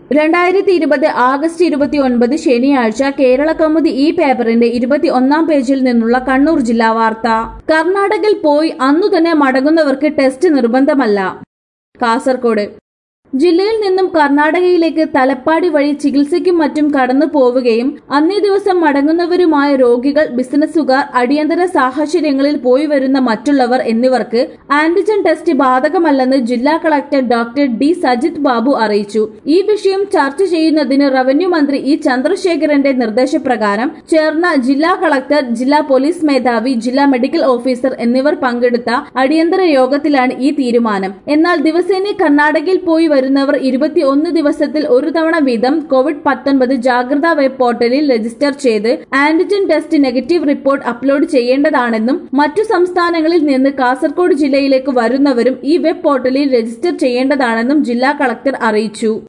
രണ്ടായിരത്തി ഇരുപത് ആഗസ്റ്റ് ഇരുപത്തി ഒൻപത് ശനിയാഴ്ച കേരള കൗമുദി ഈ പേപ്പറിന്റെ ഇരുപത്തി ഒന്നാം പേജിൽ നിന്നുള്ള കണ്ണൂർ ജില്ലാ വാർത്ത കർണാടകയിൽ പോയി അന്നു തന്നെ മടങ്ങുന്നവർക്ക് ടെസ്റ്റ് നിർബന്ധമല്ല കാസർകോട് ജില്ലയിൽ നിന്നും കർണാടകയിലേക്ക് തലപ്പാടി വഴി ചികിത്സയ്ക്കും മറ്റും കടന്നു പോവുകയും അന്നേ ദിവസം മടങ്ങുന്നവരുമായ രോഗികൾ ബിസിനസ്സുകാർ അടിയന്തര സാഹചര്യങ്ങളിൽ പോയി വരുന്ന മറ്റുള്ളവർ എന്നിവർക്ക് ആന്റിജൻ ടെസ്റ്റ് ബാധകമല്ലെന്ന് ജില്ലാ collector doctor D Sajith Babu അറിയിച്ചു ഈ വിഷയം ചർച്ച ചെയ്യുന്നതിന് റവന്യൂ മന്ത്രി ഇ ചന്ദ്രശേഖരന്റെ നിർദ്ദേശപ്രകാരം ചേർന്ന ജില്ലാ കളക്ടർ ജില്ലാ പോലീസ് മേധാവി ജില്ലാ മെഡിക്കൽ ഓഫീസർ എന്നിവർ പങ്കെടുത്ത അടിയന്തര യോഗത്തിലാണ് ഈ തീരുമാനം എന്നാൽ ദിവസേന കർണാടകയിൽ പോയി വരുന്നവർ ഇരുപത്തിയൊന്ന് ദിവസത്തിൽ ഒരു തവണ വീതം കോവിഡ് പത്തൊൻപത് ജാഗ്രതാ വെബ് പോർട്ടലിൽ രജിസ്റ്റർ ചെയ്ത് antigen test negative report upload ചെയ്യേണ്ടതാണെന്നും മറ്റു സംസ്ഥാനങ്ങളിൽ നിന്ന് കാസർഗോഡ് ജില്ലയിലേക്ക് വരുന്നവരും ഈ വെബ് പോർട്ടലിൽ രജിസ്റ്റർ ചെയ്യേണ്ടതാണെന്നും ജില്ലാ കളക്ടർ അറിയിച്ചു